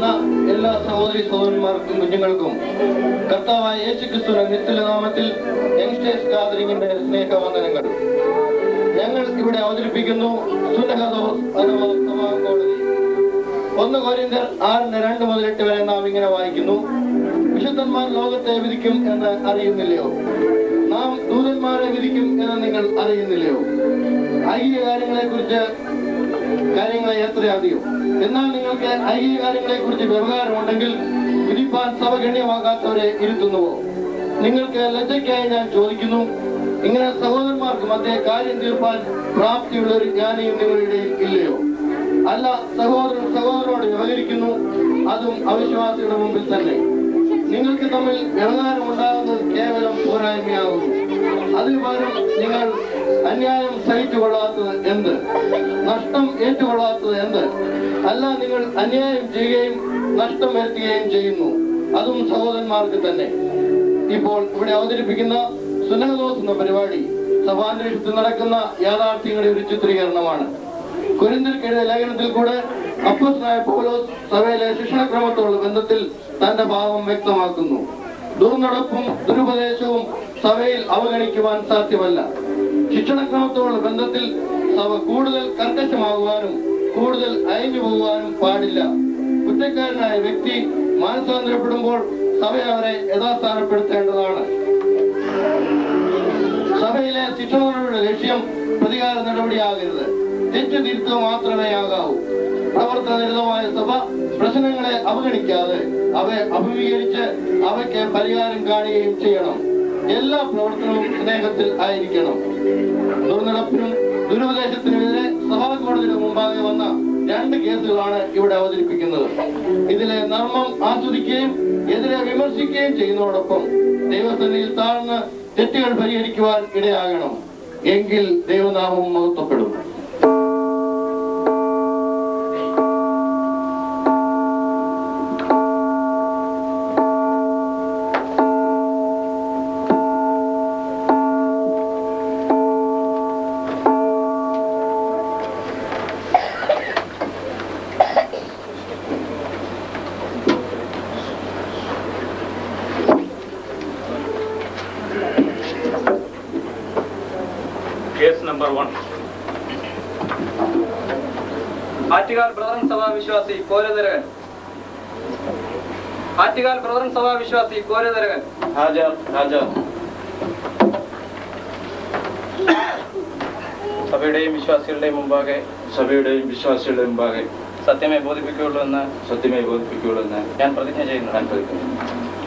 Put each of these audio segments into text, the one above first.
ആയിരിക്കുന്ന എല്ലാ സഹോദരി സഹോദരന്മാർക്കും കുഞ്ഞുങ്ങൾക്കും കർത്താവായ യേശുക്രിസ്തുവിന്റെ നിത്യല നാമത്തിൽ യങ്സ്റ്റേഴ്സ് ഗാദറിംഗിന്റെ സ്നേഹവന്ദനങ്ങൾ ഞങ്ങൾ ഇവിടെ അവതരിപ്പിക്കുന്നു സുനഹദോസ് അഥവാ സഭാകോടതി ഒന്ന് കോരിന്തർ ആറിന്റെ രണ്ട് മുതൽ എട്ട് വരെ നാം ഇങ്ങനെ വായിക്കുന്നു വിശുദ്ധന്മാർ ലോകത്തെ വിധിക്കും എന്ന് അറിയുന്നില്ലയോ നാം ദൂതന്മാരെ വിധിക്കും എന്ന് നിങ്ങൾ അറിയുന്നില്ലയോ ഐഹിക കാര്യങ്ങളെ കുറിച്ച് കാര്യങ്ങളെ എത്രയധികം എന്നാൽ നിങ്ങൾക്ക് ഐഹിക കാര്യങ്ങളെ കുറിച്ച് വ്യവഹാരമുണ്ടെങ്കിൽ വിധിപ്പാൻ സഭ ഗണ്യമാകാത്തവരെ ഇരുത്തുന്നുവോ നിങ്ങൾക്ക് ലജ്ജയ്ക്കായി ഞാൻ ചോദിക്കുന്നു ഇങ്ങനെ സഹോദരന്മാർക്ക് മധ്യേ കാര്യം തീർപ്പാൻ പ്രാപ്തിയുള്ള ഒരു ജ്ഞാനിയും നിങ്ങളുടെ ഇടയിൽ ഇല്ലയോ അല്ല സഹോദരൻ സഹോദരനോട് വ്യവഹരിക്കുന്നു അതും അവിശ്വാസിയുടെ മുമ്പിൽ തന്നെ നിങ്ങൾക്ക് തമ്മിൽ വ്യവഹാരം ഉണ്ടാകുന്നത് കേവലം പോരായ്മയാകുന്നു അതിനു പകരം നിങ്ങൾ അന്യായം സഹിച്ചുകൊള്ളാത്തത് എന്ത് നഷ്ടം ഏറ്റുകൊള്ളാത്തത് എന്ത് അല്ല നിങ്ങൾ അന്യായം ചെയ്യുകയും നഷ്ടം വരുത്തുകയും ചെയ്യുന്നു അതും സഹോദരന്മാർക്ക് തന്നെ ഇപ്പോൾ ഇവിടെ അവതരിപ്പിക്കുന്ന സുനഹദോസ് എന്ന പരിപാടി സഭാന്തരീക്ഷത്തിൽ നടക്കുന്ന യാഥാർത്ഥ്യങ്ങളുടെ ഒരു ചിത്രീകരണമാണ് കുരിന്തിൽക്കെഴുതിയ ലേഖനത്തിൽ കൂടെ അപ്പോസ്തലനായ പൗലോസ് സഭയിലെ ശിക്ഷണക്രമത്തോടുള്ള ബന്ധത്തിൽ തന്റെ ഭാവം വ്യക്തമാക്കുന്നു ദുർനടപ്പും ദുരുപദേശവും സഭയിൽ അവഗണിക്കുവാൻ സാധ്യമല്ല ശിക്ഷണക്രമത്തോടുള്ള ബന്ധത്തിൽ സഭ കൂടുതൽ കർക്കശമാകുവാനും കൂടുതൽ അയഞ്ഞു പോകുവാനും പാടില്ല കുറ്റക്കാരനായ വ്യക്തി മാനസാന്തരപ്പെടുമ്പോൾ സഭ അവരെ യഥാസ്ഥാനപ്പെടുത്തേണ്ടതാണ് സഭയിലെ ശിക്ഷണങ്ങളുടെ ലക്ഷ്യം പ്രതികാര നടപടിയാകരുത് തെറ്റ് തിരുത്തുക മാത്രമേ ആകാവൂ പ്രവർത്തനനിരതമായ സഭ പ്രശ്നങ്ങളെ അവഗണിക്കാതെ അവയെ അഭിമുഖീകരിച്ച് അവയ്ക്ക് പരിഹാരം കാണുകയും ചെയ്യണം എല്ലാ പ്രവർത്തനവും സ്നേഹത്തിൽ ആയിരിക്കണം ദുർനടപ്പിനും ദുരുപദേശത്തിനുമെതിരെ സഭാ കോടതിയുടെ മുമ്പാകെ വന്ന രണ്ട് കേസുകളാണ് ഇവിടെ അവതരിപ്പിക്കുന്നത് ഇതിലെ നർമ്മം ആസ്വദിക്കുകയും എതിരെ വിമർശിക്കുകയും ചെയ്യുന്നതോടൊപ്പം ദൈവസന്നിധിയിൽ താഴ്ന്ന് തെറ്റുകൾ പരിഹരിക്കുവാൻ ഇടയാകണം എങ്കിൽ ദൈവനാമം മഹത്വപ്പെടും case number one Attukal brethren സഭാ വിശ്വാസി കോരതരകൻ ആറ്റുകാൽ ബ്രദറൻ സഭാ വിശ്വാസി കോരതരകൻ ഹാജർ ഹാജർ സഭയുടെയും വിശ്വാസികളുടെയും മുമ്പാകെ സഭയുടെയും വിശ്വാസികളുടെ മുമ്പാകെ സത്യമേ ബോധിപ്പിക്കുകയുള്ളൂ എന്ന് സത്യമേ ബോധിപ്പിക്കുകയുള്ളൂ എന്ന് ഞാൻ പ്രതിജ്ഞ ചെയ്യുന്നു ഞാൻ പ്രതിജ്ഞ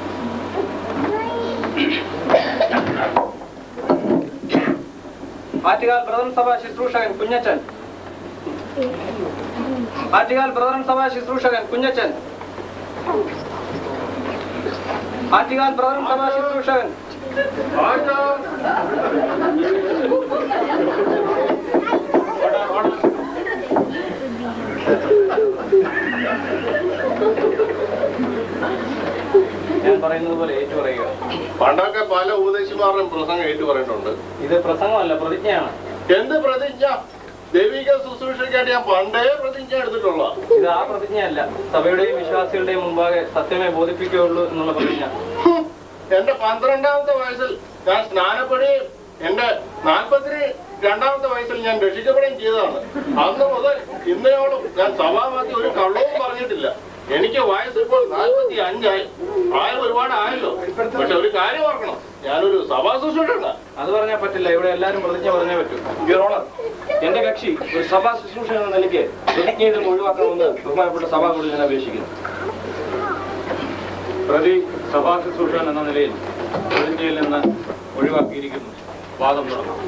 ആറ്റുകാൽ ബ്രദറൻ സഭാ ശുശ്രൂഷകൻ കുഞ്ഞച്ചൻ ആറ്റുകാൽ ബ്രദറൻ സഭാ ശുശ്രൂഷകൻ കുഞ്ഞച്ചൻ ആറ്റുകാൽ ബ്രദറൻ സഭാ ശുശ്രൂഷകൻ ഞാൻ പറയുന്നത് പോലെ ഏറ്റു പറയുക പണ്ടൊക്കെ പല ഉപദേശിമാരുടെയും പ്രസംഗം ഏറ്റു പറഞ്ഞിട്ടുണ്ട് ഇത് പ്രസംഗമല്ല പ്രതിജ്ഞയാണ് എന്ത് പ്രതിജ്ഞ ദൈവിക ശുശ്രൂഷയ്ക്കായിട്ട് ഞാൻ പണ്ടേ പ്രതിജ്ഞ എടുത്തിട്ടുള്ള ഇത് ആ പ്രതിജ്ഞയല്ല സഭയുടെയും വിശ്വാസികളുടെയും മുമ്പാകെ സത്യമേ ബോധിപ്പിക്കുകയുള്ളൂ എന്നുള്ള പ്രതിജ്ഞ എന്റെ പന്ത്രണ്ടാമത്തെ വയസ്സിൽ ഞാൻ സ്നാനപ്പെടുകയും എന്റെ നാൽപ്പത്തി രണ്ടാമത്തെ വയസ്സിൽ ഞാൻ രക്ഷിക്കപ്പെടുകയും ചെയ്തതാണ് അന്ന് മുതൽ ഇന്നയോളം ഞാൻ സഭാമധ്യ ഒരു കള്ളവും പറഞ്ഞിട്ടില്ല എനിക്ക് വയസ്സ് ഇപ്പോൾ നാൽപ്പത്തി അഞ്ചായി പ്രായം ഒരുപാട് ആയല്ലോ പക്ഷെ ഒരു കാര്യം ഓർക്കണം ഞാനൊരു സഭാ ശുശ്രൂഷ അത് പറഞ്ഞാൽ പറ്റില്ല ഇവിടെ എല്ലാവരും പ്രതിജ്ഞ പറഞ്ഞേ പറ്റൂ യുവർ ഓണർ എന്റെ കക്ഷി ഒരു സഭാ ശുശ്രൂഷ എന്ന നിലയ്ക്ക് പ്രതിജ്ഞയിൽ നിന്ന് ഒഴിവാക്കണമെന്ന് ബഹുമാനപ്പെട്ട സഭാകൂടി ഞാൻ അപേക്ഷിക്കുന്നു പ്രതി സഭാ ശുശ്രൂഷൻ എന്ന നിലയിൽ പ്രതിജ്ഞയിൽ നിന്ന് ഒഴിവാക്കിയിരിക്കുന്നു വാദം തുടങ്ങാം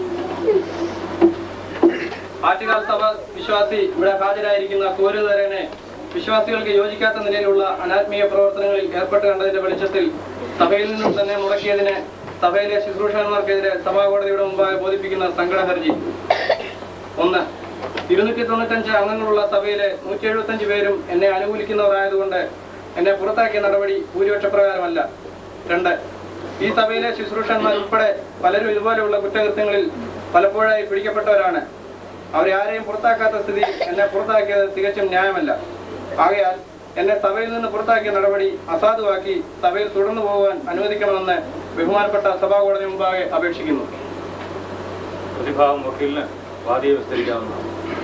ആറ്റുകാൽ സഭ വിശ്വാസി ഇവിടെ ഹാജരായിരിക്കുന്ന കോരുതരനെ വിശ്വാസികൾക്ക് യോജിക്കാത്ത നിലയിലുള്ള അനാത്മീയ പ്രവർത്തനങ്ങളിൽ ഏർപ്പെട്ട് കണ്ടതിന്റെ വെളിച്ചത്തിൽ സഭയിൽ നിന്നും തന്നെ മുടക്കിയതിന് സഭയിലെ ശുശ്രൂഷകന്മാർക്കെതിരെ സഭാകോടതിയുടെ മുമ്പാകെ ബോധിപ്പിക്കുന്ന സങ്കട ഹർജി ഒന്ന് ഇരുന്നൂറ്റി തൊണ്ണൂറ്റഞ്ച് അംഗങ്ങളുള്ള സഭയിലെ നൂറ്റി എഴുപത്തഞ്ച് പേരും എന്നെ അനുകൂലിക്കുന്നവരായതുകൊണ്ട് എന്നെ പുറത്താക്കിയ നടപടി ഭൂരിപക്ഷ പ്രകാരമല്ല രണ്ട് ഈ സഭയിലെ ശുശ്രൂഷന്മാർ ഉൾപ്പെടെ പലരും ഇതുപോലെയുള്ള കുറ്റകൃത്യങ്ങളിൽ പലപ്പോഴായി പിടിക്കപ്പെട്ടവരാണ് അവരെ ആരെയും പുറത്താക്കാത്ത സ്ഥിതി എന്നെ പുറത്താക്കിയത് തികച്ചും ന്യായമല്ല ആകയാൽ എന്നെ സഭയിൽ നിന്ന് പുറത്താക്കിയ നടപടി അസാധുവാക്കി സഭയിൽ തുടർന്നു പോകാൻ അനുവദിക്കണമെന്ന് ബഹുമാനപ്പെട്ട സഭാ കോടതി മുമ്പാകെ അപേക്ഷിക്കുന്നു പ്രതിഭാഗം വക്കീലിന് വാദിയെ വിസ്തരിക്കാവുന്നതാണ്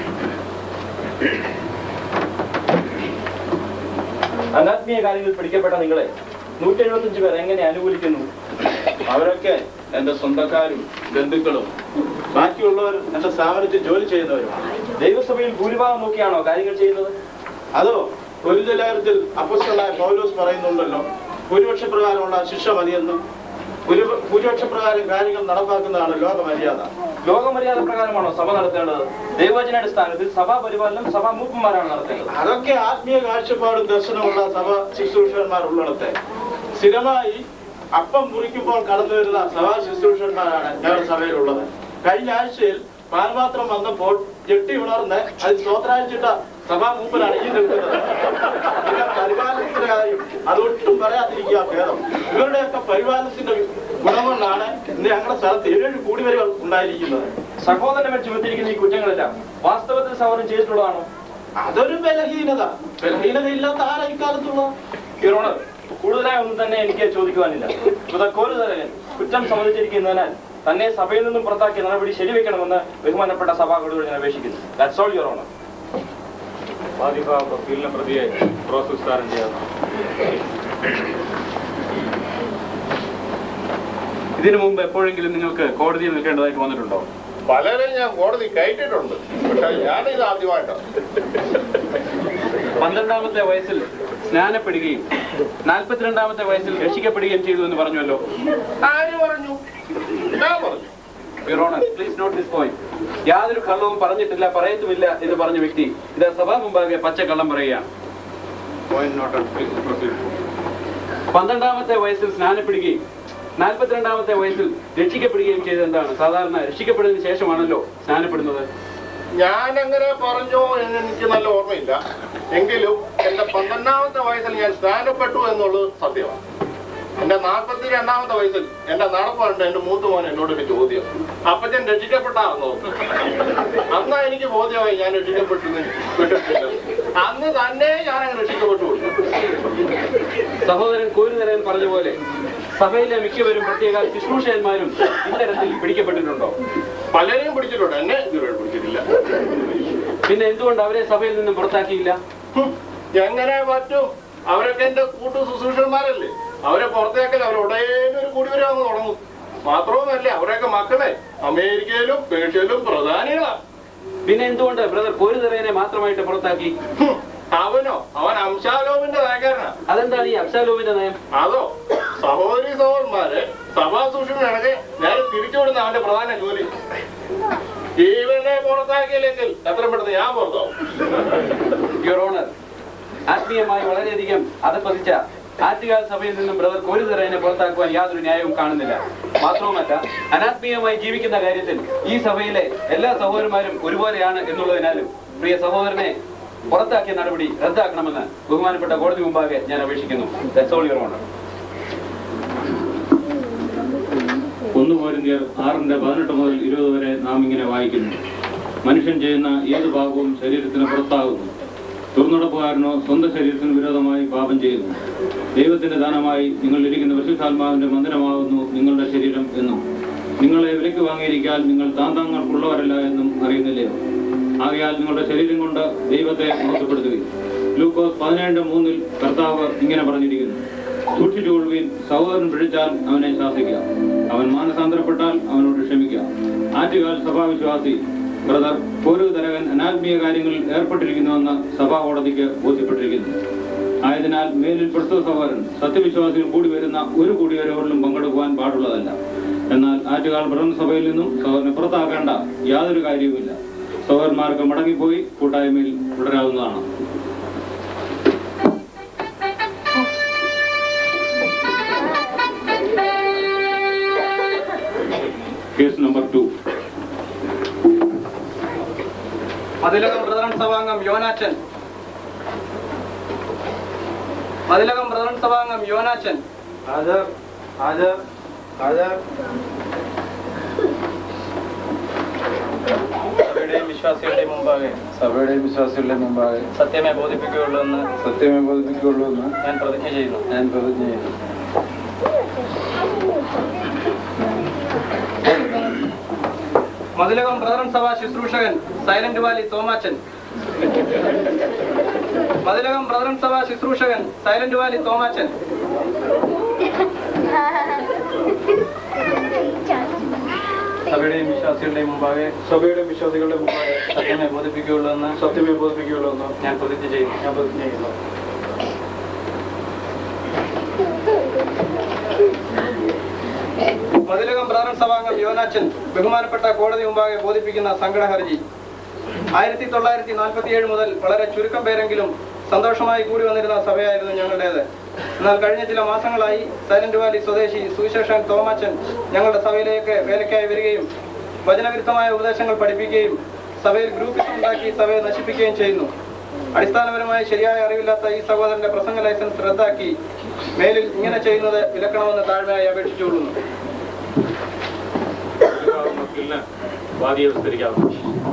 അനാത്മീയ കാര്യങ്ങളിൽ പിടിക്കപ്പെട്ട നിങ്ങളെ നൂറ്റി എഴുപത്തഞ്ച് പേർ എങ്ങനെ അനുകൂലിക്കുന്നു അവരൊക്കെ എന്റെ സ്വന്തക്കാരും ബന്ധുക്കളും ബാക്കിയുള്ളവർ എന്റെ സ്ഥാപനത്തിൽ ജോലി ചെയ്യുന്നവരുമാണ് ദൈവസഭയിൽ ഭൂരിഭാഗം നോക്കിയാണോ കാര്യങ്ങൾ ചെയ്യുന്നത് അതോ ഒരു ജലാരത്തിൽ അപ്പസ്തലായ പൗലോസ് പറയുന്നുണ്ടല്ലോ ഭൂരിപക്ഷ പ്രകാരമുള്ള ശിക്ഷ മതിയെന്നും ഭൂരിപ- ഭൂരിപക്ഷ പ്രകാരം കാര്യങ്ങൾ നടപ്പാക്കുന്നതാണ് ലോകമര്യാദ ലോകമര്യാദ പ്രകാരമാണോ സഭ നടത്തേണ്ടത് ദൈവവചനാടിസ്ഥാനത്തിൽ സഭാ പരിപാലനം സഭാ മൂപ്പന്മാരാണ് നടത്തേണ്ടത് അതൊക്കെ ആത്മീയ കാഴ്ചപ്പാടും ദർശനമുള്ള സഭ ശുശ്രൂഷകന്മാർ ഉള്ളിടത്തെ സ്ഥിരമായി അപ്പം മുറിക്കുമ്പോൾ കടന്നു വരുന്ന സഭാ ശുശ്രൂഷകന്മാരാണ് ഞങ്ങളുടെ സഭയിലുള്ളത് കഴിഞ്ഞ ആഴ്ചയിൽ പാനപാത്രം വന്നപ്പോൾ ഞെട്ടി ഉണർന്ന് അത് സ്തോത്രാഴ്ചിട്ട സഭാ മൂപ്പനാണ് ഈ നിൽക്കുന്നത് പിന്നെ പരിപാലനത്തിന്റെ കാര്യം അതൊട്ടും പറയാതിരിക്കുക ഭേദം ഇവരുടെയൊക്കെ പരിപാലനത്തിന്റെ ഗുണം കൊണ്ടാണ് ഇന്ന് ഞങ്ങളുടെ സ്ഥലത്ത് ഏഴ് കൂടിവരകൾ ഉണ്ടായിരിക്കുന്നത് സഹോദരൻ ചുമത്തിരിക്കുന്ന ഈ കുറ്റങ്ങളെല്ലാം വാസ്തവത്തിൽ സഹോദരൻ ചെയ്തിട്ടുള്ളതാണോ അതൊരു ബലഹീനത ബലഹീനതയില്ലാത്ത ആരാ ഇക്കാലത്തുള്ള യുറോണർ കൂടുതലായി ഒന്നും തന്നെ എനിക്ക് ചോദിക്കുവാനില്ല കോരുതരകൻ കുറ്റം സമ്മതിച്ചിരിക്കുന്നതിനാൽ തന്നെ സഭയിൽ നിന്നും പുറത്താക്കിയ നടപടി ശരിവെക്കണമെന്ന് ബഹുമാനപ്പെട്ട സഭാകോടുകൾ ഞാൻ അപേക്ഷിക്കുന്നു ദാറ്റ്സ് ഓൾ യുവർ ഓണർ വാദിഭാഗം വക്കീലിന് പ്രതിയെ ക്രോസ് വിസ്താരം ചെയ്യാവുന്നതാണ് ഇതിനു മുമ്പ് എപ്പോഴെങ്കിലും നിങ്ങൾക്ക് കോടതിയിൽ നിൽക്കേണ്ടതായിട്ട് വന്നിട്ടുണ്ടോ പലരും ഞാൻ കോടതി കയറ്റിട്ടുണ്ട് പക്ഷെ ഞാനിത് ആദ്യമായിട്ടാണ് പന്ത്രണ്ടാമത്തെ വയസ്സിൽ സ്നാനപ്പെടുകയും നാൽപ്പത്തിരണ്ടാമത്തെ വയസ്സിൽ രക്ഷിക്കപ്പെടുകയും ചെയ്തു എന്ന് പറഞ്ഞുവല്ലോ ആര് പറഞ്ഞു ഞാൻ പറഞ്ഞു your honour please note this point യാതൊരു കള്ളവും പറഞ്ഞിട്ടില്ല പറയത്തുമില്ല എന്ന് പറഞ്ഞ വ്യക്തി ഇത് സഭാ മുമ്പാകെ പച്ച കള്ളം പറയുകയാണ് പോയിന്റ് നോട്ട് പ്രൊസീഡ് പന്ത്രണ്ടാമത്തെ വയസ്സിൽ സ്നാനപ്പെടുകയും നാൽപ്പത്തിരണ്ടാമത്തെ വയസ്സിൽ രക്ഷിക്കപ്പെടുകയും ചെയ്തത് എന്താണ് സാധാരണ രക്ഷിക്കപ്പെടുന്നതിന് ശേഷമാണല്ലോ സ്നാനപ്പെടുന്നത് ഞാൻ അങ്ങനെ പറഞ്ഞോ എന്ന് എനിക്ക് നല്ല ഓർമ്മയില്ല എങ്കിലും എന്റെ പന്ത്രണ്ടാമത്തെ വയസ്സിൽ ഞാൻ സ്നാനപ്പെട്ടു എന്നുള്ളത് സത്യമാണ് എന്റെ നാൽപ്പത്തി രണ്ടാമത്തെ വയസ്സിൽ എന്റെ നടപ്പുണ്ട് എന്റെ മൂത്ത മോൻ എന്നോട് ഒരു ചോദ്യം അപ്പച്ചൻ രക്ഷിക്കപ്പെട്ടാർന്നോ അന്നാ എനിക്ക് ബോധ്യമായി ഞാൻ രക്ഷിക്കപ്പെട്ടു വിട്ടിട്ടില്ല അന്ന് തന്നെ ഞാൻ അങ്ങ് രക്ഷിക്കപ്പെട്ടു സഹോദരൻ കോരുതരൻ പറഞ്ഞ പോലെ സഭയിലെ മിക്കവരും പ്രത്യേക ശുശ്രൂഷകന്മാരും ഇത്തരത്തിൽ പിടിക്കപ്പെട്ടിട്ടുണ്ടോ പലരെയും പിടിച്ചിട്ടുണ്ട് എന്നെ ഇതുവരെ പിടിച്ചിട്ടില്ല പിന്നെ എന്തുകൊണ്ട് അവരെ സഭയിൽ നിന്നും പുറത്താക്കിയില്ല ഹും, എങ്ങനെ പറ്റും അവരൊക്കെ എന്റെ കൂട്ടു ശുശ്രൂഷന്മാരല്ലേ അവരെ പുറത്തേക്കൽ അവരുടേലും ഒരു കൂടിവരാന്ന് തുടങ്ങും മാത്രവുമല്ല അവരൊക്കെ മക്കളെ അമേരിക്കയിലും പേർഷ്യയിലും പ്രധാനികളാണ് പിന്നെ എന്തുകൊണ്ട് ബ്രദർ കോരുതരനെ മാത്രമായിട്ട് പുറത്താക്കി ഹും, അവനോ അവൻ അംശാലോമിന്റെ നയക്കാരനാ അതെന്താണ് ഈ അബ്സാലോമിന്റെ നയം അതോ സഹോദരി സഹോദരന്മാരെ സഭാ സൂക്ഷിപ്പിനാണെങ്കിൽ നേരെ തിരിച്ചുവിടുന്ന അവന്റെ പ്രധാന ജോലി ഇവനെ പുറത്താക്കിയില്ലെങ്കിൽ എത്ര പെട്ടെന്ന് ഞാൻ പുറത്താവും യുവർ ഓണർ ആത്മീയമായി വളരെയധികം അധപ്പതിച്ച ആറ്റുകാൽ സഭയിൽ നിന്നും ബ്രദർ കോരുതരനെ പുറത്താക്കുവാൻ യാതൊരു ന്യായവും കാണുന്നില്ല മാത്രവുമല്ല അനാത്മീയമായി ജീവിക്കുന്ന കാര്യത്തിൽ ഈ സഭയിലെ എല്ലാ സഹോദരന്മാരും ഒരുപോലെയാണ് എന്നുള്ളതിനാലും പ്രിയ സഹോദരനെ പുറത്താക്കിയ നടപടി റദ്ദാക്കണമെന്ന് ബഹുമാനപ്പെട്ട കോടതി മുമ്പാകെ ഞാൻ അപേക്ഷിക്കുന്നു That's all, Your Honor. ഒന്ന് പോരിന്ത്യർ ആറിന്റെ പതിനെട്ട് മുതൽ ഇരുപത് വരെ നാം ഇങ്ങനെ വായിക്കുന്നു മനുഷ്യൻ ചെയ്യുന്ന ഏത് പാപവും ശരീരത്തിന് പുറത്താകുന്നു തുറന്നുടപ്പുകാരനോ സ്വന്തം ശരീരത്തിന് വിരോധമായി പാപം ചെയ്യുന്നു ദൈവത്തിന്റെ ദാനമായി നിങ്ങൾ ഇരിക്കുന്ന പരിശുദ്ധാത്മാവിന്റെ മന്ദിരമാകുന്നു നിങ്ങളുടെ ശരീരം എന്നും നിങ്ങളെ വിലക്ക് വാങ്ങിയിരിക്കാൻ നിങ്ങൾ താന്താങ്ങൾക്കുള്ളവരല്ല എന്നും അറിയുന്നില്ലയോ ആകയാൽ നിങ്ങളുടെ ശരീരം കൊണ്ട് ദൈവത്തെ മോശപ്പെടുത്തുകയും ലൂക്കോസ് പതിനേഴ് മൂന്നിൽ കർത്താവ് ഇങ്ങനെ പറഞ്ഞിരിക്കുന്നു സൂക്ഷിച്ചുകൊള്ളുകയും സഹോദരൻ പിടിച്ചാൽ അവനെ ശാസിക്കുക അവൻ മാനസാന്തരപ്പെട്ടാൽ അവനോട് ക്ഷമിക്കുക ആറ്റുകാൽ സഭാവിശ്വാസി ബ്രദർ ഒരു തരകൻ അനാത്മീയ കാര്യങ്ങളിൽ ഏർപ്പെട്ടിരിക്കുന്നുവെന്ന് സഭാ കോടതിക്ക് ബോധ്യപ്പെട്ടിരിക്കുന്നു ആയതിനാൽ മേലിൽ പ്രസ്തുത സഹോദരൻ സത്യവിശ്വാസികൾ കൂടി വരുന്ന ഒരു കൂടിവരവുകളിലും പങ്കെടുക്കുവാൻ പാടുള്ളതല്ല എന്നാൽ ആറ്റുകാൽ ബ്രഹ്മസഭയിൽ നിന്നും സഹോദരനെ പുറത്താക്കേണ്ട യാതൊരു കാര്യവുമില്ല സഹോദരന്മാർക്ക് മടങ്ങിപ്പോയി കൂട്ടായ്മയിൽ തുടരാവുന്നതാണ് case number two Mathilakam brethren സഭാംഗം യോനാച്ചൻ മതിലകം ബ്രദറൻ സഭാംഗം യോനാച്ചൻ ഹാജർ ഹാജർ ഹാജർ സഭയുടെയും വിശ്വാസികളുടെയും മുമ്പാകെ സഭയുടെയും വിശ്വാസികളുടെ മുമ്പാകെ സത്യമേ ബോധിപ്പിക്കുകയുള്ളൂ എന്ന് സത്യമേ ബോധിപ്പിക്കുകയുള്ളൂ എന്ന് ഞാൻ പ്രതിജ്ഞ ചെയ്യുന്നു ഞാൻ പ്രതിജ്ഞ ചെയ്യുന്നു മതിലകം ബ്രദറൻ സഭ ശുശ്രൂഷകൻ Silent Valley Thomachan Mathilakam brethren സഭ ശുശ്രൂഷകൻ സൈലന്റ് വാലി തോമാച്ചൻ സഭയുടെയും വിശ്വാസികളുടെയും മുമ്പാകെ സഭയുടെയും വിശ്വാസികളുടെ മുമ്പാകെ സത്യമേ ബോധിപ്പിക്കുകയുള്ളൂ എന്ന് സത്യമേ ബോധിപ്പിക്കുകയുള്ളൂ എന്ന് ഞാൻ പ്രതിജ്ഞ ചെയ്യുന്നു ഞാൻ പ്രതിജ്ഞ ചെയ്യുന്നു മതിലകം ബ്രദറൻ സഭാംഗം യോനാച്ചൻ ബഹുമാനപ്പെട്ട കോടതി മുമ്പാകെ ബോധിപ്പിക്കുന്ന സങ്കട ഹർജി ആയിരത്തി തൊള്ളായിരത്തി നാൽപ്പത്തി ഏഴ് മുതൽ വളരെ ചുരുക്കം പേരെങ്കിലും സന്തോഷമായി കൂടി വന്നിരുന്ന സഭയായിരുന്നു ഞങ്ങളുടേത് എന്നാൽ കഴിഞ്ഞ ചില മാസങ്ങളായി സൈലന്റ് വാലി സ്വദേശി സുവിശേഷൻ തോമാച്ചൻ ഞങ്ങളുടെ സഭയിലേക്ക് വേലയ്ക്കായി വരികയും വചനവിരുദ്ധമായ ഉപദേശങ്ങൾ പഠിപ്പിക്കുകയും സഭയിൽ ഗ്രൂപ്പിസം ഉണ്ടാക്കി സഭയെ നശിപ്പിക്കുകയും ചെയ്യുന്നു അടിസ്ഥാനപരമായി ശരിയായ അറിവില്ലാത്ത ഈ സഹോദരന്റെ പ്രസംഗ ലൈസൻസ് റദ്ദാക്കി മേലിൽ ഇങ്ങനെ ചെയ്യുന്നത് വിലക്കണമെന്ന് താഴ്മയായി അപേക്ഷിച്ചുകൊള്ളുന്നു വക്കീലിന് വാദിയെ വിസ്തരിക്കാവുന്നു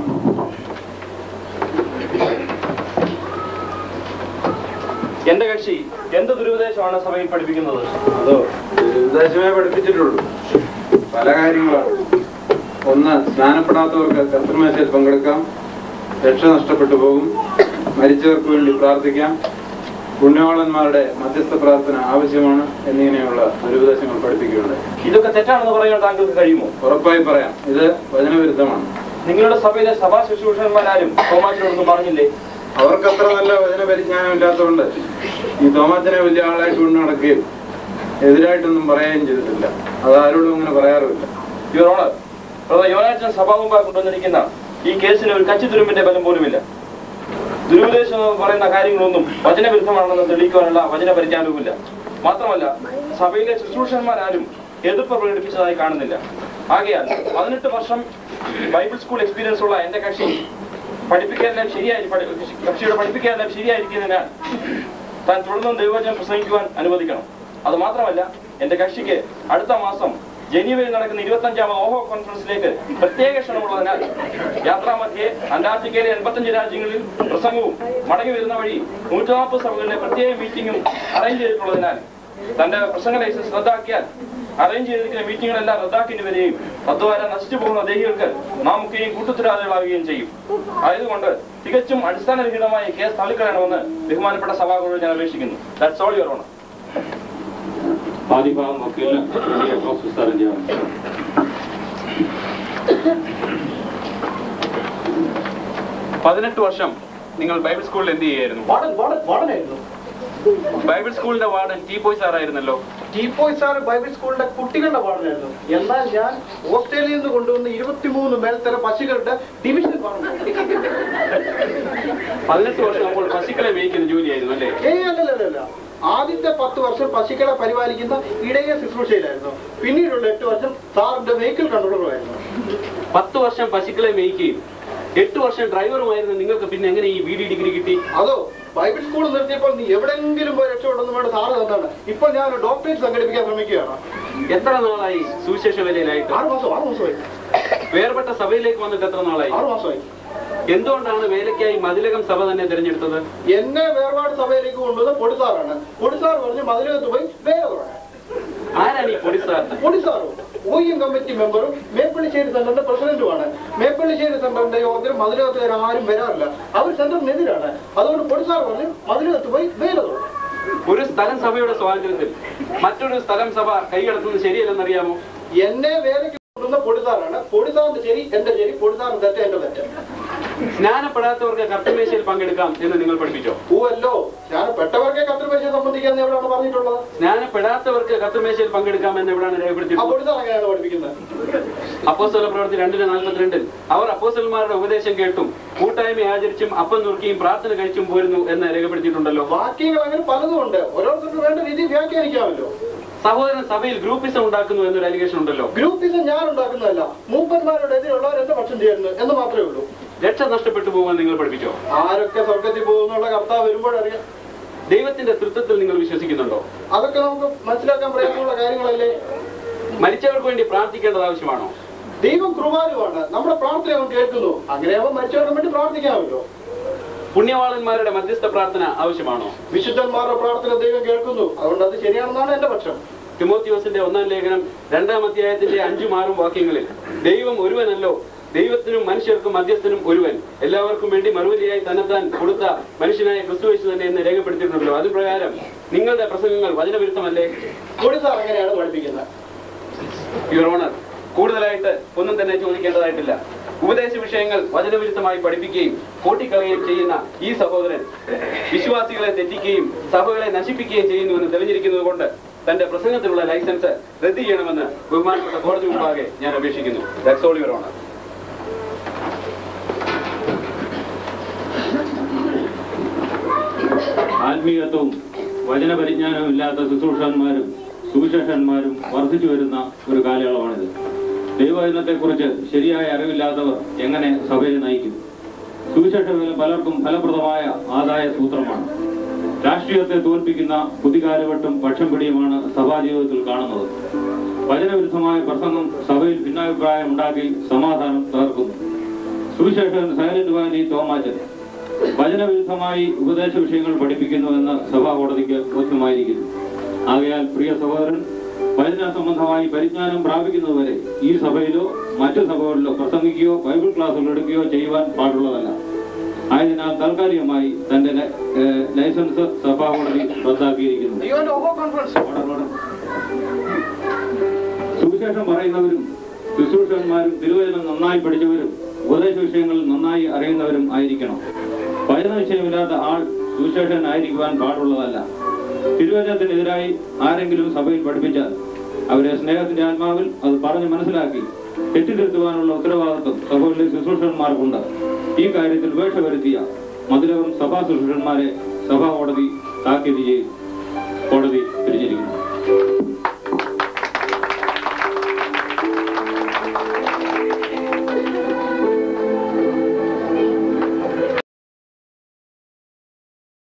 എന്റെ കക്ഷി എന്ത് ദുരുപദേശമാണ് സഭയിൽ പഠിപ്പിക്കുന്നത് അതോ ദുരുപദേശമേ പഠിപ്പിച്ചിട്ടുള്ളൂ പല കാര്യങ്ങളാണ് ഒന്ന് സ്നാനപ്പെടാത്തവർക്ക് കർത്തൃമേശയിൽ പങ്കെടുക്കാം രക്ഷ നഷ്ടപ്പെട്ടു പോകും മരിച്ചവർക്ക് വേണ്ടി പ്രാർത്ഥിക്കാം പുണ്യവാളന്മാരുടെ മധ്യസ്ഥ പ്രാർത്ഥന ആവശ്യമാണ് എന്നിങ്ങനെയുള്ള ദുരുപദേശങ്ങൾ പഠിപ്പിക്കുകയുണ്ടായി ഇതൊക്കെ തെറ്റാണെന്ന് പറയാൻ താങ്കൾക്ക് കഴിയുമോ ഉറപ്പായി പറയാം ഇത് വചനവിരുദ്ധമാണ് നിങ്ങളുടെ സഭയിലെ സഭാ ശുശ്രൂഷകന്മാരാരും തോമാറ്റിനോടൊന്നും പറഞ്ഞില്ലേ അവർക്കത്ര നല്ല വചന പരിജ്ഞാനം ഇല്ലാത്തതുകൊണ്ട് ഈ തോമാച്ചനെ വലിയ ആളായിട്ട് കൊണ്ട് നടക്കുകയും എതിരായിട്ടൊന്നും പറയുകയും ചെയ്തിട്ടില്ല അത് ആരോടും അങ്ങനെ പറയാറുമില്ല യുവർ ഓണർ ബ്രദർ യോനാച്ചൻ സഭാ മുമ്പായി കൊണ്ടുവന്നിരിക്കുന്ന ഈ കേസിന് ഒരു കച്ചിത്തുരുമ്പിന്റെ ബലം പോലുമില്ല ദുരുപദേശം എന്ന് പറയുന്ന കാര്യങ്ങളൊന്നും വചനവിരുദ്ധമാണെന്ന് തെളിയിക്കുവാനുള്ള വചന പരിജ്ഞാനവുമില്ല മാത്രമല്ല സഭയിലെ ശുശ്രൂഷന്മാരാരും എതിർപ്പ് പ്രകടിപ്പിച്ചതായി കാണുന്നില്ല ആകയാൽ പതിനെട്ട് വർഷം ബൈബിൾ സ്കൂൾ എക്സ്പീരിയൻസ് ഉള്ള എന്റെ കക്ഷി പഠിപ്പിക്കാനെല്ലാം ശരിയായി പഠി- കക്ഷിയുടെ പഠിപ്പിക്കാനെല്ലാം ശരിയായിരിക്കുന്നതിനാൽ താൻ തുടർന്നും ദൈവവചനം പ്രസംഗിക്കുവാൻ അനുവദിക്കണം അത് മാത്രമല്ല എന്റെ കക്ഷിക്ക് അടുത്ത മാസം ജനീവയിൽ നടക്കുന്ന ഇരുപത്തഞ്ചാമത് ഓഹോ കോൺഫറൻസിലേക്ക് പ്രത്യേക ക്ഷണമുള്ളതിനാൽ യാത്രാമധ്യേ അന്റാർട്ടിക്കയിലെ എൺപത്തഞ്ച് രാജ്യങ്ങളിൽ പ്രസംഗവും മടങ്ങി വരുന്ന വഴി നൂറ്റി നാൽപ്പത് സഭകളിലെ പ്രത്യേക മീറ്റിംഗും അറേഞ്ച് ചെയ്തിട്ടുള്ളതിനാൽ തന്റെ പ്രസംഗ ലൈസൻസ് റദ്ദാക്കിയാൽ അറേഞ്ച് ചെയ്തിരിക്കുന്ന മീറ്റിംഗുകളെല്ലാം റദ്ദാക്കേണ്ടി വരികയും തത്വകാരം നശിച്ചു പോകുന്ന ദേഹികൾക്ക് നാം ഒക്കെയും കൂട്ടുത്തരാളികളാവുകയും ചെയ്യും ആയതുകൊണ്ട് തികച്ചും അടിസ്ഥാനരഹിതമായ ഈ കേസ് തള്ളിക്കളയണമെന്ന് ബഹുമാനപ്പെട്ട സഭാകളോട് ഞാൻ അപേക്ഷിക്കുന്നു ദാറ്റ്സ് ഓൾ യുവർ ഓണർ ആദ്യഭാഗം വക്കീലിന് വലിയ ക്രോസ് വിസ്താരം ചെയ്യാവുന്നു പതിനെട്ട് വർഷം നിങ്ങൾ ബൈബിൾ സ്കൂളിൽ എന്ത് ചെയ്യായിരുന്നു വാർഡൻ വാർഡൻ വാർഡനായിരുന്നു ബൈബിൾ സ്കൂളിന്റെ വാർഡൻ ടി പോയ് സാറായിരുന്നല്ലോ ടീപ്പോയ് സാർ ബൈബിൾ സ്കൂളിന്റെ കുട്ടികളുടെ വാർഡനായിരുന്നു എന്നാൽ ഞാൻ ഓസ്ട്രേലിയയിൽ നിന്ന് കൊണ്ടുവന്ന ഇരുപത്തിമൂന്ന് മേൽത്തര പശുക്കളുടെ ഡിവിഷൻ വാർഡൻ പതിനെട്ട് വർഷം അപ്പോൾ പശുക്കളെ മേയ്ക്കുന്ന ജോലിയായിരുന്നു അല്ലേ ഏയ് അല്ലല്ലല്ല ആദ്യത്തെ പത്ത് വർഷം പശുക്കളെ പരിപാലിക്കുന്ന ഇടയ ശുശ്രൂഷയിലായിരുന്നു പിന്നീടുള്ള എട്ട് വർഷം സാറിന്റെ വെഹിക്കിൾ കൺട്രോളറുമായിരുന്നു പത്ത് വർഷം പശുക്കളെ മേയ്ക്കുകയും എട്ട് വർഷം ഡ്രൈവറുമായിരുന്നു നിങ്ങൾക്ക് പിന്നെ എങ്ങനെ ഈ ബി ഡി ഡിഗ്രി കിട്ടി അതോ ബൈബിൾ സ്കൂൾ നിർത്തിയപ്പോൾ നീ എവിടെങ്കിലും പോയി രക്ഷപ്പെടുന്നു വേണ്ട സാറ് തന്നാണ് ഇപ്പോൾ ഞാൻ ഒരു ഡോക്ടറേറ്റ് സംഘടിപ്പിക്കാൻ ശ്രമിക്കുകയാണ് എത്ര നാളായി സുവിശേഷ വേലയിലായിട്ട് ആറ് മാസം ആറ് മാസമായി വേർപെട്ട സഭയിലേക്ക് വന്നിട്ട് എത്ര നാളായി ആറ് മാസമായി എന്തുകൊണ്ടാണ് വേലയ്ക്കായി മതിലകം സഭ തന്നെ തിരഞ്ഞെടുത്തത് എന്നെ വേർപാട് സഭയിലേക്ക് കൊണ്ടുവന്ന പൊടിസാറാണ് പൊടിസാർ പറഞ്ഞ് മതിലകത്ത് പോയി വേല തുടങ്ങാൻ ആരാണ് ഈ പൊടിസാർ പൊടിസാറോ ഒ എം കമ്മിറ്റി മെമ്പറും മേപ്പള്ളിശ്ശേരി സെന്ററിന്റെ പ്രസിഡന്റുമാണ് മേപ്പള്ളിശ്ശേരി സെന്ററിന്റെ യോഗത്തിന് മതിലകത്ത് ആരും വരാറില്ല അവർ സെന്ററിനെതിരാണ് അതുകൊണ്ട് പൊടിസാർ പറഞ്ഞ് മതിലകത്ത് പോയി വേല തുടങ്ങാൻ ഒരു സ്ഥലം സഭയുടെ സ്വാതന്ത്ര്യത്തിൽ മറ്റൊരു സ്ഥലം സഭ കൈകടത്തുന്നത് ശരിയല്ലെന്നറിയാമോ എന്നെ വേലയ്ക്ക് കൊണ്ടുവന്ന പൊടിസാറാണ് പൊടിസാറിന്റെ ശരി എന്റെ ശരി പൊടിസാറിന്റെ തെറ്റ് എന്റെ തെറ്റ് സ്നാനപ്പെടാത്തവർക്ക് കർത്തമേശയിൽ പങ്കെടുക്കാം എന്ന് നിങ്ങൾ പഠിപ്പിച്ചോ പൂവല്ലോ ഞാൻ പെട്ടവർക്കെ കത്തിരിപ്പശയെ സംബന്ധിക്കാൻ എവിടെയാണ് പറഞ്ഞിട്ടുള്ളത് സ്നാനപ്പെടാത്തവർക്ക് കർത്തമേശയിൽ പങ്കെടുക്കാം എന്ന് എവിടെയാണ് ആ രേഖപ്പെടുത്തിയിട്ടുള്ളത് പൊടിസാർ അങ്ങനെയാണ് പഠിപ്പിക്കുന്നത് അപ്പോസ്തല പ്രവൃത്തി രണ്ടിന് നാൽപ്പത്തിരണ്ടിൽ അവർ അപ്പോസ്റ്റലന്മാരുടെ ഉപദേശം കേട്ടും കൂട്ടായ്മ ആചരിച്ചും അപ്പം നുറുക്കിയും പ്രാർത്ഥന കഴിച്ചും പോരുന്നു എന്ന് രേഖപ്പെടുത്തിയിട്ടുണ്ടല്ലോ വാക്യങ്ങൾ അങ്ങനെ പലതും ഉണ്ട് ഓരോരുത്തർക്ക് വേണ്ട രീതി വ്യാഖ്യാനിക്കാമല്ലോ സഹോദരൻ സഭയിൽ ഗ്രൂപ്പിസം ഉണ്ടാക്കുന്നു എന്നൊരു അലിഗേഷൻ ഉണ്ടല്ലോ ഗ്രൂപ്പിസം ഞാൻ ഉണ്ടാക്കുന്നതല്ല മൂപ്പന്മാരുടെ എതിരുള്ളവർ എന്റെ പക്ഷം ചേരുന്നു എന്ന് മാത്രമേ ഉള്ളൂ രക്ഷ നഷ്ടപ്പെട്ടു പോകുമെന്ന് നിങ്ങൾ പഠിപ്പിച്ചോ ആരൊക്കെ സ്വർഗത്തിൽ പോകുന്നുള്ള കർത്താവ് വരുമ്പോഴറിയാം ദൈവത്തിന്റെ തൃത്വത്തിൽ നിങ്ങൾ വിശ്വസിക്കുന്നുണ്ടോ അതൊക്കെ നമുക്ക് മനസ്സിലാക്കാൻ പ്രയാസമുള്ള കാര്യങ്ങളല്ലേ മരിച്ചവർക്ക് വേണ്ടി പ്രാർത്ഥിക്കേണ്ടത് ആവശ്യമാണോ ദൈവം കൃപാലുവാണ് നമ്മുടെ പ്രാർത്ഥന അവൻ കേൾക്കുന്നു അങ്ങനെയാവുമ്പോൾ മരിച്ചവർക്ക് വേണ്ടി പ്രാർത്ഥിക്കാമല്ലോ പുണ്യവാളന്മാരുടെ മധ്യസ്ഥ പ്രാർത്ഥന ആവശ്യമാണോ വിശുദ്ധന്മാരുടെ പ്രാർത്ഥന ദൈവം കേൾക്കുന്നു അതുകൊണ്ട് അത് ശരിയാണെന്നാണ് എന്റെ പക്ഷം തിമോത്തിയോസിന്റെ ഒന്നാം ലേഖനം രണ്ടാം അധ്യായത്തിന്റെ അഞ്ചും ആറും വാക്യങ്ങളിൽ ദൈവം ഒരുവനല്ലോ ദൈവത്തിനും മനുഷ്യർക്കും മധ്യസ്ഥനും ഒരുവൻ എല്ലാവർക്കും വേണ്ടി മറുപടിയായി തന്നെത്താൻ കൊടുത്ത മനുഷ്യനായ ക്രിസ്തുവേശു തന്നെ എന്ന് രേഖപ്പെടുത്തിയിട്ടുണ്ടല്ലോ അത് പ്രകാരം നിങ്ങളുടെ പ്രസംഗങ്ങൾ വചനവിരുദ്ധമല്ലേ കൂടി സാർ അങ്ങനെയാണ് പഠിപ്പിക്കുന്നത് യുവർ ഓണർ കൂടുതലായിട്ട് ഒന്നും തന്നെ ചോദിക്കേണ്ടതായിട്ടില്ല ഉപദേശ വിഷയങ്ങൾ വചനവിരുദ്ധമായി പഠിപ്പിക്കുകയും കൂട്ടിക്കളയുകയും ചെയ്യുന്ന ഈ സഹോദരൻ വിശ്വാസികളെ തെറ്റിക്കുകയും സഭകളെ നശിപ്പിക്കുകയും ചെയ്യുന്നുവെന്ന് തെളിഞ്ഞിരിക്കുന്നത് കൊണ്ട് തന്റെ പ്രസംഗത്തിനുള്ള ലൈസൻസ് റദ്ദ് ചെയ്യണമെന്ന് ബഹുമാനപ്പെട്ട കോടതി മുമ്പാകെ ഞാൻ അപേക്ഷിക്കുന്നു ദാറ്റ്സ് ഓൾ യുവർ ഓണർ ആത്മീയത്വവും വചനപരിജ്ഞാനവും ഇല്ലാത്ത ശുശ്രൂഷന്മാരും സുവിശേഷന്മാരും വർദ്ധിച്ചു വരുന്ന ഒരു കാലയളവാണിത് ദൈവവചനത്തെക്കുറിച്ച് ശരിയായ അറിവില്ലാത്തവർ എങ്ങനെ സഭയെ നയിക്കും സുവിശേഷ വേല പലർക്കും ഫലപ്രദമായ ആദായ സൂത്രമാണ് രാഷ്ട്രീയത്തെ തോൽപ്പിക്കുന്ന കുതികാലവട്ടും പക്ഷം പിടിയുമാണ് സഭാജീവിതത്തിൽ കാണുന്നത് വചനവിരുദ്ധമായ പ്രസംഗം സഭയിൽ ഭിന്നാഭിപ്രായം ഉണ്ടാക്കി സമാധാനം തകർക്കുന്നു സുവിശേഷൻ സൈലന്റ് വാലി തോമാച്ചൻ വചനവിരുദ്ധമായി ഉപദേശ വിഷയങ്ങൾ പഠിപ്പിക്കുന്നുവെന്ന് സഭാ കോടതിക്ക് ബോധ്യമായിരിക്കുന്നു ആകയാൽ പ്രിയ സഹോദരൻ വചന സംബന്ധമായി പരിജ്ഞാനം പ്രാപിക്കുന്നതുവരെ ഈ സഭയിലോ മറ്റു സഭകളിലോ പ്രസംഗിക്കുകയോ ബൈബിൾ ക്ലാസ്സുകൾ എടുക്കുകയോ ചെയ്യുവാൻ പാടുള്ളതല്ല ആയതിനാൽ താൽക്കാലികമായി തന്റെ ലൈ- ഏഹ് ലൈസൻസ് സഭാ കോടതി റദ്ദാക്കിയിരിക്കുന്നു സുവിശേഷം പറയുന്നവരും ശുശ്രൂഷകന്മാരും തിരുവചനം നന്നായി പഠിച്ചവരും ഉപദേശ വിഷയങ്ങൾ നന്നായി അറിയുന്നവരും ആയിരിക്കണം വചന വിഷയമില്ലാത്ത ആൾ സുവിശേഷൻ ആയിരിക്കുവാൻ പാടുള്ളതല്ല തിരുവചനത്തിനെതിരായി ആരെങ്കിലും സഭയിൽ പഠിപ്പിച്ചാൽ അവരെ സ്നേഹത്തിന്റെ ആത്മാവിൽ അത് പറഞ്ഞ് മനസ്സിലാക്കി തെറ്റിദ്ധരുത്തുവാനുള്ള ഉത്തരവാദിത്വം സഭയിലെ ശുശ്രൂഷകന്മാർക്കുണ്ട് ഈ കാര്യത്തിൽ വീഴ്ച വരുത്തിയ മധുരവും സഭാ ശുശ്രൂഷന്മാരെ സഭാ കോടതി താക്കീത് ചെയ്യും കോടതി